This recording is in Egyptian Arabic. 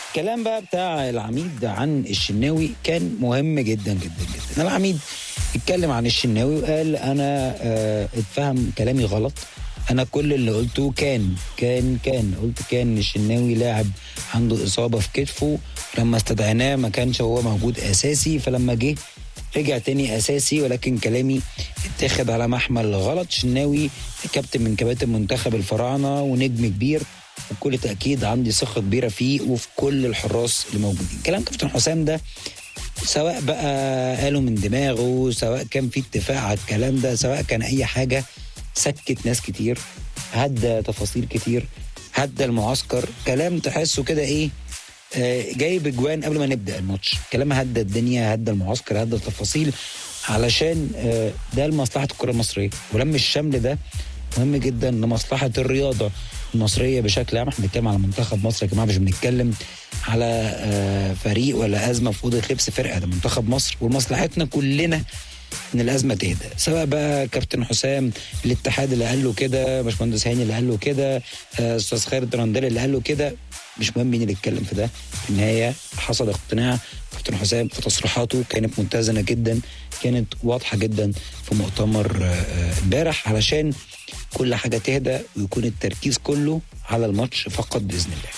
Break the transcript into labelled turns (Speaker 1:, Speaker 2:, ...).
Speaker 1: الكلام بقى بتاع العميد عن الشناوي كان مهم جدا جدا جدا العميد اتكلم عن الشناوي وقال انا آه اتفهم كلامي غلط انا كل اللي قلته كان كان كان قلت كان الشناوي لاعب عنده اصابه في كتفه لما استدعيناه ما كانش هو موجود اساسي فلما جه رجع تاني اساسي ولكن كلامي اتاخد على محمل غلط شناوي كابتن من كباتن منتخب الفراعنه ونجم كبير وبكل تاكيد عندي ثقه كبيره فيه وفي كل الحراس اللي موجودين كلام كابتن حسام ده سواء بقى قالوا من دماغه سواء كان في اتفاق على الكلام ده سواء كان اي حاجه سكت ناس كتير هدى تفاصيل كتير هدى المعسكر كلام تحسه كده ايه آه جايب اجوان قبل ما نبدا الماتش كلام هدى الدنيا هدى المعسكر هدى التفاصيل علشان آه ده لمصلحه الكره المصريه ولم الشمل ده مهم جدا لمصلحه الرياضه المصريه بشكل عام احنا بنتكلم على منتخب مصر يا جماعه مش بنتكلم على آه فريق ولا ازمه في اوضه لبس فرقه ده منتخب مصر ومصلحتنا كلنا ان الازمه تهدى سواء بقى كابتن حسام الاتحاد اللي قال له كده باشمهندس هاني اللي قال له كده استاذ خالد رندل اللي قال له كده مش مهم مين اللي اتكلم في ده في النهايه حصل اقتناع كابتن حسام في تصريحاته كانت متزنه جدا كانت واضحه جدا في مؤتمر امبارح علشان كل حاجه تهدى ويكون التركيز كله على الماتش فقط باذن الله